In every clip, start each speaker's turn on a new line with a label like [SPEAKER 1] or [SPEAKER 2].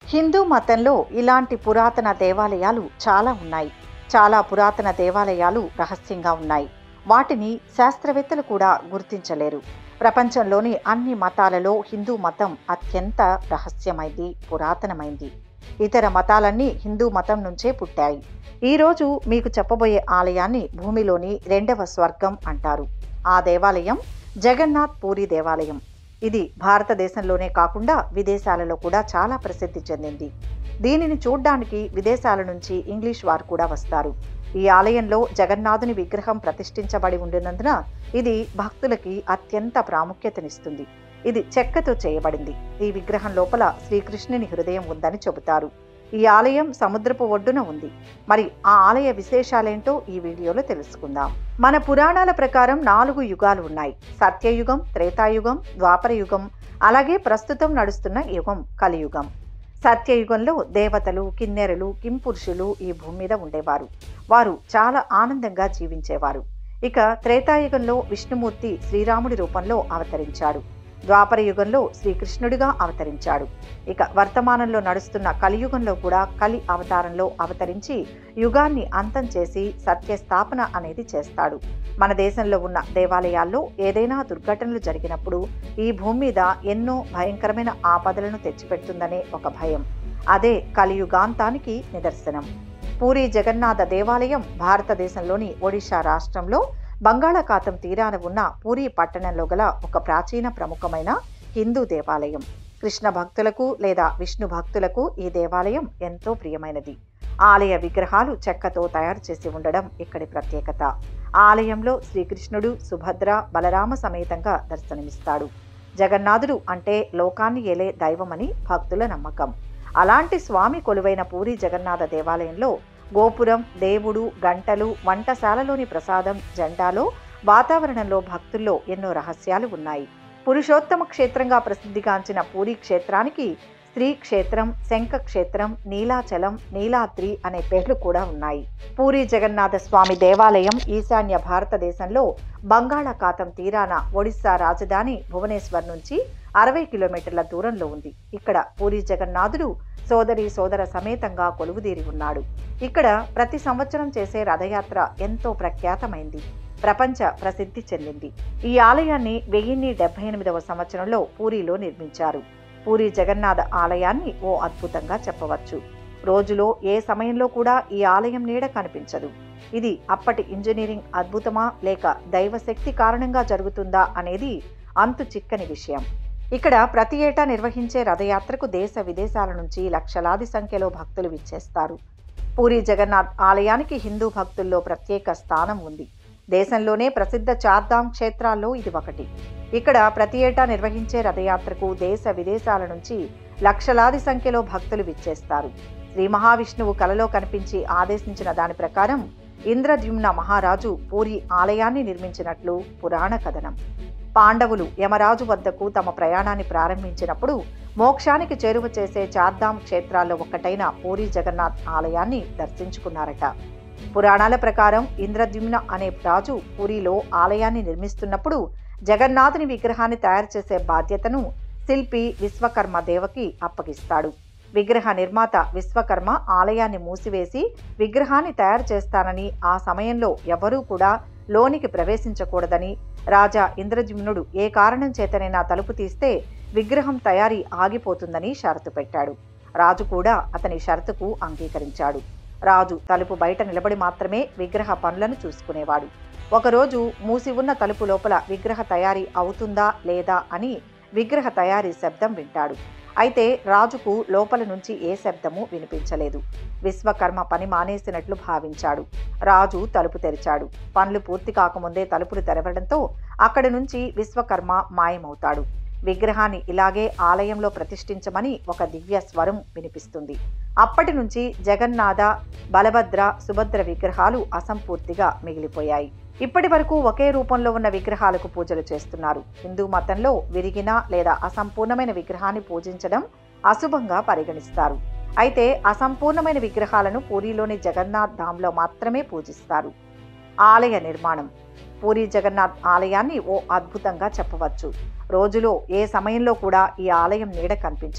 [SPEAKER 1] హిందూ మతంలో ఇలాంటి పురాతన దేవాలయాలు చాలా ఉన్నాయి చాలా పురాతన దేవాలయాలు రహస్యంగా ఉన్నాయి వాటిని శాస్త్రవేత్తలు కూడా గుర్తించలేరు ప్రపంచంలోని అన్ని మతాలలో హిందూ మతం అత్యంత రహస్యమైంది పురాతనమైంది ఇతర మతాలన్నీ హిందూ మతం నుంచే పుట్టాయి ఈరోజు మీకు చెప్పబోయే ఆలయాన్ని భూమిలోని రెండవ స్వర్గం అంటారు ఆ దేవాలయం జగన్నాథ్ పూరి దేవాలయం ఇది భారతదేశంలోనే కాకుండా విదేశాలలో కూడా చాలా ప్రసిద్ధి చెందింది దీనిని చూడ్డానికి విదేశాల నుంచి ఇంగ్లీష్ వారు కూడా వస్తారు ఈ ఆలయంలో జగన్నాథుని విగ్రహం ప్రతిష్ఠించబడి ఉండినందున ఇది భక్తులకి అత్యంత ప్రాముఖ్యతనిస్తుంది ఇది చెక్కతో చేయబడింది ఈ విగ్రహం లోపల శ్రీకృష్ణుని హృదయం ఉందని చెబుతారు ఈ ఆలయం సముద్రపు ఒడ్డున ఉంది మరి ఆ ఆలయ విశేషాలేంటో ఈ వీడియోలో తెలుసుకుందాం మన పురాణాల ప్రకారం నాలుగు యుగాలు ఉన్నాయి సత్యయుగం త్రేతాయుగం ద్వాపర యుగం అలాగే ప్రస్తుతం నడుస్తున్న యుగం కలియుగం సత్యయుగంలో దేవతలు కిన్నెరలు కింపురుషులు ఈ భూమి మీద ఉండేవారు వారు చాలా ఆనందంగా జీవించేవారు ఇక త్రేతాయుగంలో విష్ణుమూర్తి శ్రీరాముడి రూపంలో అవతరించాడు ద్వాపర యుగంలో శ్రీకృష్ణుడిగా అవతరించాడు ఇక వర్తమానంలో నడుస్తున్న కలియుగంలో కూడా కలి అవతారంలో అవతరించి యుగాన్ని అంతం చేసి సత్య స్థాపన అనేది చేస్తాడు మన దేశంలో ఉన్న దేవాలయాల్లో ఏదైనా దుర్ఘటనలు జరిగినప్పుడు ఈ భూమి మీద ఎన్నో భయంకరమైన ఆపదలను తెచ్చిపెడుతుందనే ఒక భయం అదే కలియుగాంతానికి నిదర్శనం పూరి జగన్నాథ దేవాలయం భారతదేశంలోని ఒడిశా రాష్ట్రంలో బంగాళాఖాతం తీరాన ఉన్న పూరి పట్టణంలో గల ఒక ప్రాచీన ప్రముఖమైన హిందూ దేవాలయం కృష్ణ భక్తులకు లేదా విష్ణు భక్తులకు ఈ దేవాలయం ఎంతో ప్రియమైనది ఆలయ విగ్రహాలు చెక్కతో తయారు చేసి ఉండడం ఇక్కడి ప్రత్యేకత ఆలయంలో శ్రీకృష్ణుడు సుభద్ర బలరామ సమేతంగా దర్శనమిస్తాడు జగన్నాథుడు అంటే లోకాన్ని ఏలే దైవమని భక్తుల నమ్మకం అలాంటి స్వామి కొలువైన పూరి జగన్నాథ దేవాలయంలో గోపురం దేవుడు గంటలు వంటశాలలోని ప్రసాదం జెండాలో వాతావరణంలో భక్తుల్లో ఎన్నో రహస్యాలు ఉన్నాయి పురుషోత్తమ క్షేత్రంగా ప్రసిద్ధిగాంచిన పూరి క్షేత్రానికి స్త్రీ క్షేత్రం శంఖ క్షేత్రం నీలాచలం నీలాద్రి అనే పేర్లు కూడా ఉన్నాయి పూరి జగన్నాథ స్వామి దేవాలయం ఈశాన్య భారతదేశంలో బంగాళాఖాతం తీరాన ఒడిశా రాజధాని భువనేశ్వర్ నుంచి అరవై కిలోమీటర్ల దూరంలో ఉంది ఇక్కడ పూరి జగన్నాథుడు సోదరి సోదర సమేతంగా కొలువుదీరి ఉన్నాడు ఇక్కడ ప్రతి సంవత్సరం చేసే రథయాత్ర ఎంతో ప్రఖ్యాతమైంది ప్రపంచ ప్రసిద్ధి చెందింది ఈ ఆలయాన్ని వెయ్యిన్ని డెబ్బై ఎనిమిదవ సంవత్సరంలో పూరిలో నిర్మించారు పూరి జగన్నాథ ఆలయాన్ని ఓ అద్భుతంగా చెప్పవచ్చు రోజులో ఏ సమయంలో కూడా ఈ ఆలయం నీడ కనిపించదు ఇది అప్పటి ఇంజనీరింగ్ అద్భుతమా లేక దైవశక్తి కారణంగా జరుగుతుందా అనేది అంతు చిక్కని విషయం ఇక్కడ ప్రతి ఏటా నిర్వహించే రథయాత్రకు దేశ విదేశాల నుంచి లక్షలాది సంఖ్యలో భక్తులు విచ్చేస్తారు పూరి జగన్నాథ్ ఆలయానికి హిందూ భక్తుల్లో ప్రత్యేక స్థానం ఉంది దేశంలోనే ప్రసిద్ధ చార్ధామ్ క్షేత్రాల్లో ఇది ఒకటి ఇక్కడ ప్రతి ఏటా నిర్వహించే రథయాత్రకు దేశ విదేశాల నుంచి లక్షలాది సంఖ్యలో భక్తులు విచ్చేస్తారు శ్రీ మహావిష్ణువు కలలో కనిపించి ఆదేశించిన దాని ప్రకారం ఇంద్రద్యుమ్న మహారాజు పూరి ఆలయాన్ని నిర్మించినట్లు పురాణ కథనం పాండవులు యమరాజు వద్దకు తమ ప్రయాణాన్ని ప్రారంభించినప్పుడు మోక్షానికి చేరువ చేసే చార్ధామ్ క్షేత్రాల్లో ఒక్కటైన పూరి జగన్నాథ్ ఆలయాన్ని దర్శించుకున్నారట పురాణాల ప్రకారం ఇంద్రద్యుమ్న అనే రాజు పూరిలో ఆలయాన్ని నిర్మిస్తున్నప్పుడు జగన్నాథుని విగ్రహాన్ని తయారు చేసే బాధ్యతను శిల్పి విశ్వకర్మ దేవకి అప్పగిస్తాడు విగ్రహ నిర్మాత విశ్వకర్మ ఆలయాన్ని మూసివేసి విగ్రహాన్ని తయారు చేస్తానని ఆ సమయంలో ఎవరూ కూడా లోనికి ప్రవేశించకూడదని రాజా ఇంద్రజిమ్నుడు ఏ కారణం చేతనైనా తలుపు తీస్తే విగ్రహం తయారీ ఆగిపోతుందని షరతు పెట్టాడు రాజు కూడా అతని షరతుకు అంగీకరించాడు రాజు తలుపు బయట నిలబడి మాత్రమే విగ్రహ పనులను చూసుకునేవాడు ఒకరోజు మూసి ఉన్న తలుపు లోపల విగ్రహ తయారీ అవుతుందా లేదా అని విగ్రహ తయారీ శబ్దం వింటాడు అయితే రాజుకు లోపల నుంచి ఏ శబ్దము వినిపించలేదు విశ్వకర్మ పని మానేసినట్లు భావించాడు రాజు తలుపు తెరిచాడు పనులు పూర్తి కాకముందే తలుపులు తెరవడంతో అక్కడి నుంచి విశ్వకర్మ మాయమవుతాడు విగ్రహాన్ని ఇలాగే ఆలయంలో ప్రతిష్ఠించమని ఒక దివ్య స్వరం వినిపిస్తుంది అప్పటి నుంచి జగన్నాథ బలభద్ర సుభద్ర విగ్రహాలు అసంపూర్తిగా మిగిలిపోయాయి ఇప్పటి వరకు ఒకే రూపంలో ఉన్న విగ్రహాలకు పూజలు చేస్తున్నారు హిందూ మతంలో విరిగిన లేదా అసంపూర్ణమైన విగ్రహాన్ని పూజించడం అశుభంగా పరిగణిస్తారు అయితే అసంపూర్ణమైన విగ్రహాలను పూరిలోని జగన్నాథ్ ధామ్లో మాత్రమే పూజిస్తారు ఆలయ నిర్మాణం పూరి జగన్నాథ్ ఆలయాన్ని ఓ అద్భుతంగా చెప్పవచ్చు రోజులో ఏ సమయంలో కూడా ఈ ఆలయం నీడ కనిపించదు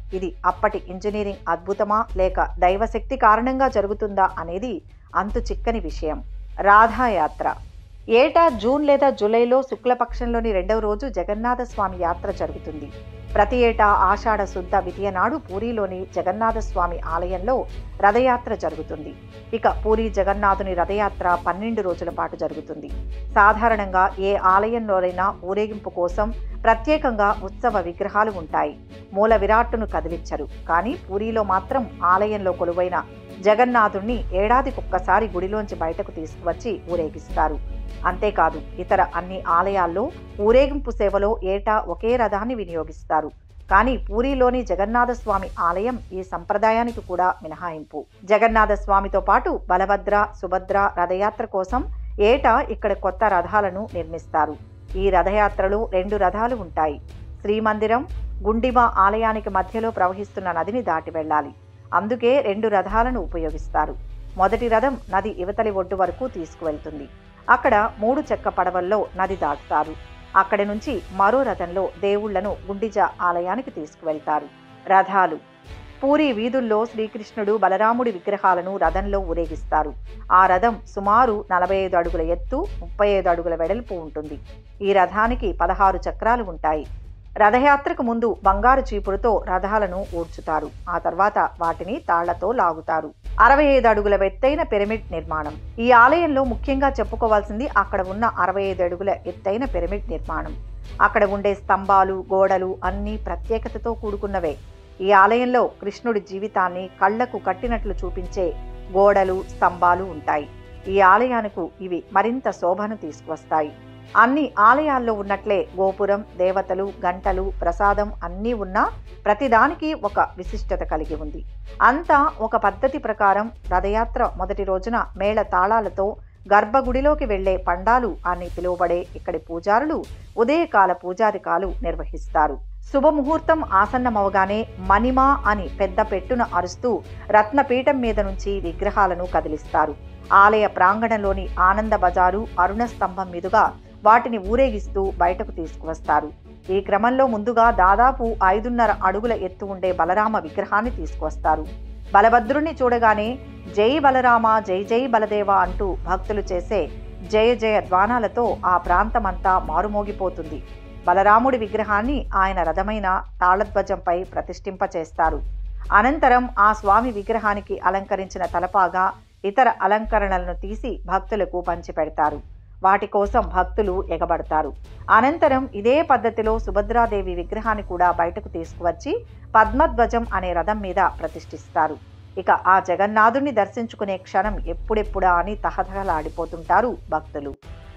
[SPEAKER 1] ఇది అప్పటి ఇంజనీరింగ్ అద్భుతమా లేక దైవశక్తి కారణంగా జరుగుతుందా అనేది అంతు చిక్కని విషయం రాధాయాత్ర ఏటా జూన్ లేదా జూలైలో శుక్లపక్షంలోని రెండవ రోజు జగన్నాథ స్వామి యాత్ర జరుగుతుంది ప్రతి ఏటా ఆషాఢ శుద్ధ విధియ నాడు పూరిలోని జగన్నాథ స్వామి ఆలయంలో రథయాత్ర జరుగుతుంది ఇక పూరి జగన్నాథుని రథయాత్ర పన్నెండు రోజుల పాటు జరుగుతుంది సాధారణంగా ఏ ఆలయంలోనైనా ఊరేగింపు కోసం ప్రత్యేకంగా ఉత్సవ విగ్రహాలు ఉంటాయి మూల విరాట్టును కదిలించరు కానీ పూరిలో మాత్రం ఆలయంలో కొలువైన జగన్నాథుణ్ణి ఏడాదికొక్కసారి గుడిలోంచి బయటకు తీసుకువచ్చి ఊరేగిస్తారు అంతేకాదు ఇతర అన్ని ఆలయాల్లో ఊరేగింపు సేవలో ఏటా ఒకే రథాన్ని వినియోగిస్తారు కానీ పూరిలోని జగన్నాథ స్వామి ఆలయం ఈ సంప్రదాయానికి కూడా మినహాయింపు జగన్నాథ స్వామితో పాటు బలభద్ర సుభద్ర రథయాత్ర కోసం ఏటా ఇక్కడ కొత్త రథాలను నిర్మిస్తారు ఈ రథయాత్రలో రెండు రథాలు ఉంటాయి శ్రీమందిరం గుండిమ ఆలయానికి మధ్యలో ప్రవహిస్తున్న నదిని దాటి వెళ్ళాలి అందుకే రెండు రథాలను ఉపయోగిస్తారు మొదటి రథం నది ఇవతలి ఒడ్డు వరకు తీసుకువెళ్తుంది అక్కడ మూడు చెక్క పడవల్లో నది దాటుతారు అక్కడి నుంచి మరో రథంలో దేవుళ్లను గుండిజ ఆలయానికి తీసుకువెళ్తారు రథాలు పూరి వీధుల్లో శ్రీకృష్ణుడు బలరాముడి విగ్రహాలను రథంలో ఊరేగిస్తారు ఆ రథం సుమారు నలభై ఐదు అడుగుల ఎత్తు ముప్పై ఐదు అడుగుల వెడల్పు ఉంటుంది ఈ రథానికి పదహారు చక్రాలు ఉంటాయి రథయాత్రకు ముందు బంగారు చీపురుతో రథాలను ఊడ్చుతారు ఆ తర్వాత వాటిని తాళ్లతో లాగుతారు అరవై ఐదు అడుగుల ఎత్తైన పిరమిడ్ నిర్మాణం ఈ ఆలయంలో ముఖ్యంగా చెప్పుకోవాల్సింది అక్కడ ఉన్న అరవై ఐదు అడుగుల ఎత్తైన పిరమిడ్ నిర్మాణం అక్కడ ఉండే స్తంభాలు గోడలు అన్నీ ప్రత్యేకతతో కూడుకున్నవే ఈ ఆలయంలో కృష్ణుడి జీవితాన్ని కళ్లకు కట్టినట్లు చూపించే గోడలు స్తంభాలు ఉంటాయి ఈ ఆలయానికి ఇవి మరింత శోభను తీసుకువస్తాయి అన్ని ఆలయాల్లో ఉన్నట్లే గోపురం దేవతలు గంటలు ప్రసాదం అన్నీ ఉన్నా ప్రతిదానికి ఒక విశిష్టత కలిగి ఉంది అంతా ఒక పద్ధతి ప్రకారం రథయాత్ర మొదటి రోజున మేళ తాళాలతో గర్భగుడిలోకి వెళ్లే పండాలు అని పిలువబడే ఇక్కడి పూజారులు ఉదయకాల పూజారికాలు నిర్వహిస్తారు శుభముహూర్తం ఆసన్నమవగానే మణిమా అని పెద్ద పెట్టున అరుస్తూ రత్నపీఠం మీద నుంచి విగ్రహాలను కదిలిస్తారు ఆలయ ప్రాంగణంలోని ఆనంద బజారు అరుణ స్తంభం మీదుగా వాటిని ఊరేగిస్తూ బయటకు తీసుకువస్తారు ఈ క్రమంలో ముందుగా దాదాపు ఐదున్నర అడుగుల ఎత్తు ఉండే బలరామ విగ్రహాన్ని తీసుకువస్తారు బలభద్రుణ్ణి చూడగానే జై బలరామ జై జై బలదేవ అంటూ భక్తులు చేసే జయ జయ ధ్వానాలతో ఆ ప్రాంతమంతా మారుమోగిపోతుంది బలరాముడి విగ్రహాన్ని ఆయన రథమైన తాళధ్వజంపై ప్రతిష్ఠింపచేస్తారు అనంతరం ఆ స్వామి విగ్రహానికి అలంకరించిన తలపాగా ఇతర అలంకరణలను తీసి భక్తులకు పంచిపెడతారు వాటి కోసం భక్తులు ఎగబడతారు అనంతరం ఇదే పద్ధతిలో సుభద్రాదేవి విగ్రహాన్ని కూడా బయటకు తీసుకువచ్చి పద్మధ్వజం అనే రథం మీద ప్రతిష్ఠిస్తారు ఇక ఆ జగన్నాథుణ్ణి దర్శించుకునే క్షణం ఎప్పుడెప్పుడా అని తహతహలాడిపోతుంటారు భక్తులు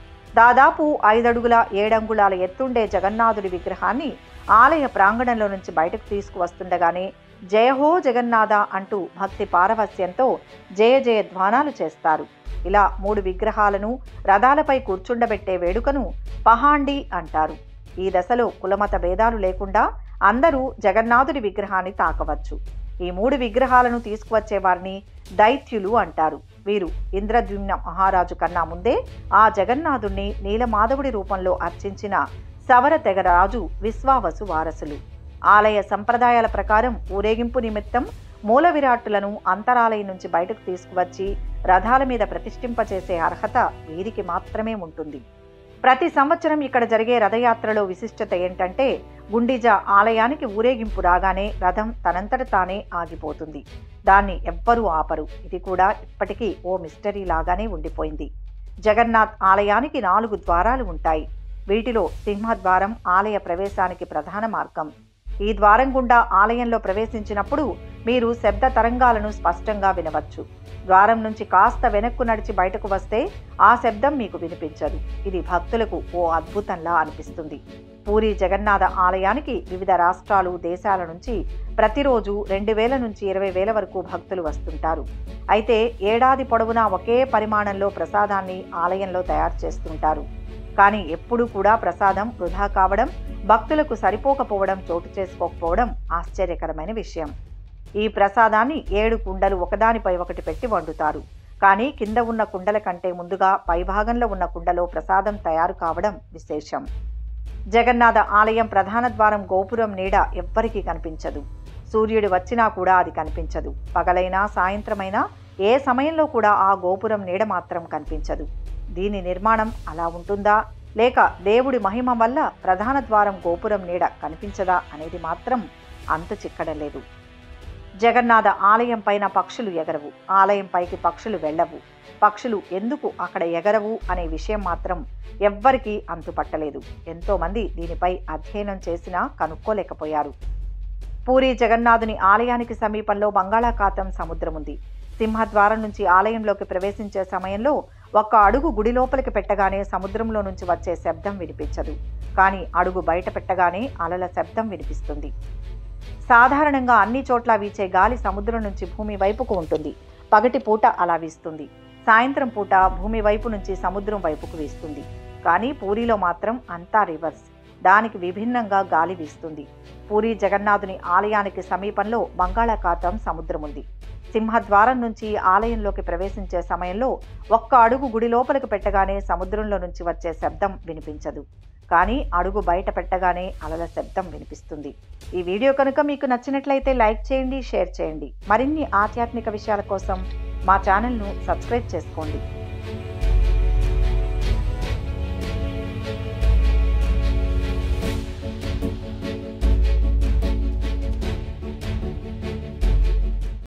[SPEAKER 1] దాదాపు ఐదడుగుల ఏడంగుళాల ఎత్తుండే జగన్నాథుడి విగ్రహాన్ని ఆలయ ప్రాంగణంలో నుంచి బయటకు తీసుకువస్తుండగానే జయహో జగన్నాథ అంటూ భక్తి పారవస్యంతో జయ జయ ధ్వానాలు చేస్తారు ఇలా మూడు విగ్రహాలను రథాలపై కూర్చుండబెట్టే వేడుకను పహాండి అంటారు ఈ దశలో కులమత భేదాలు లేకుండా అందరూ జగన్నాథుడి విగ్రహాన్ని తాకవచ్చు ఈ మూడు విగ్రహాలను తీసుకువచ్చే వారిని దైత్యులు అంటారు వీరు ఇంద్రద్యుమ్న మహారాజు కన్నా ముందే ఆ జగన్నాథుణ్ణి నీలమాధవుడి రూపంలో అర్చించిన సవర తెగరాజు విశ్వావసు వారసులు ఆలయ సంప్రదాయాల ప్రకారం ఊరేగింపు నిమిత్తం మూల విరాట్టులను అంతరాలయం నుంచి బయటకు తీసుకువచ్చి రథాల మీద ప్రతిష్ఠింపచేసే అర్హత వీరికి మాత్రమే ఉంటుంది ప్రతి సంవత్సరం ఇక్కడ జరిగే రథయాత్రలో విశిష్టత ఏంటంటే గుండిజ ఆలయానికి ఊరేగింపు రాగానే రథం తనంతట తానే ఆగిపోతుంది దాన్ని ఎవ్వరూ ఆపరు ఇది కూడా ఇప్పటికీ ఓ మిస్టరీ లాగానే ఉండిపోయింది జగన్నాథ్ ఆలయానికి నాలుగు ద్వారాలు ఉంటాయి వీటిలో సింహద్వారం ఆలయ ప్రవేశానికి ప్రధాన మార్గం ఈ ద్వారం గుండా ఆలయంలో ప్రవేశించినప్పుడు మీరు శబ్ద తరంగాలను స్పష్టంగా వినవచ్చు ద్వారం నుంచి కాస్త వెనక్కు నడిచి బయటకు వస్తే ఆ శబ్దం మీకు వినిపించదు ఇది భక్తులకు ఓ అద్భుతంలా అనిపిస్తుంది పూరి జగన్నాథ ఆలయానికి వివిధ రాష్ట్రాలు దేశాల నుంచి ప్రతిరోజు రెండు వేల నుంచి ఇరవై వేల వరకు భక్తులు వస్తుంటారు అయితే ఏడాది పొడవునా ఒకే పరిమాణంలో ప్రసాదాన్ని ఆలయంలో తయారు చేస్తుంటారు కానీ ఎప్పుడూ కూడా ప్రసాదం వృధా కావడం భక్తులకు సరిపోకపోవడం చోటు చేసుకోకపోవడం ఆశ్చర్యకరమైన విషయం ఈ ప్రసాదాన్ని ఏడు కుండలు ఒకదానిపై ఒకటి పెట్టి వండుతారు కానీ కింద ఉన్న కుండల కంటే ముందుగా పైభాగంలో ఉన్న కుండలో ప్రసాదం తయారు కావడం విశేషం జగన్నాథ ఆలయం ప్రధాన ద్వారం గోపురం నీడ ఎవ్వరికీ కనిపించదు సూర్యుడు వచ్చినా కూడా అది కనిపించదు పగలైనా సాయంత్రమైనా ఏ సమయంలో కూడా ఆ గోపురం నీడ మాత్రం కనిపించదు దీని నిర్మాణం అలా ఉంటుందా లేక దేవుడి మహిమ వల్ల ప్రధాన ద్వారం గోపురం నీడ కనిపించదా అనేది మాత్రం అంతు చిక్కడలేదు జగన్నాథ ఆలయం పైన పక్షులు ఎగరవు ఆలయం పైకి పక్షులు వెళ్ళవు పక్షులు ఎందుకు అక్కడ ఎగరవు అనే విషయం మాత్రం ఎవ్వరికీ అంతుపట్టలేదు ఎంతోమంది దీనిపై అధ్యయనం చేసినా కనుక్కోలేకపోయారు పూరి జగన్నాథుని ఆలయానికి సమీపంలో బంగాళాఖాతం సముద్రం ఉంది సింహద్వారం నుంచి ఆలయంలోకి ప్రవేశించే సమయంలో ఒక్క అడుగు గుడి లోపలికి పెట్టగానే సముద్రంలో నుంచి వచ్చే శబ్దం వినిపించదు కానీ అడుగు బయట పెట్టగానే అలల శబ్దం వినిపిస్తుంది సాధారణంగా అన్ని చోట్ల వీచే గాలి సముద్రం నుంచి భూమి వైపుకు ఉంటుంది పగటి పూట అలా వీస్తుంది సాయంత్రం పూట భూమి వైపు నుంచి సముద్రం వైపుకు వీస్తుంది కానీ పూరిలో మాత్రం అంతా రివర్స్ దానికి విభిన్నంగా గాలి వీస్తుంది పూరి జగన్నాథుని ఆలయానికి సమీపంలో బంగాళాఖాతం సముద్రం ఉంది సింహద్వారం నుంచి ఆలయంలోకి ప్రవేశించే సమయంలో ఒక్క అడుగు గుడి లోపలికి పెట్టగానే సముద్రంలో నుంచి వచ్చే శబ్దం వినిపించదు కానీ అడుగు బయట పెట్టగానే అలల శబ్దం వినిపిస్తుంది ఈ వీడియో కనుక మీకు నచ్చినట్లయితే లైక్ చేయండి షేర్ చేయండి మరిన్ని ఆధ్యాత్మిక విషయాల కోసం మా ఛానల్ను సబ్స్క్రైబ్ చేసుకోండి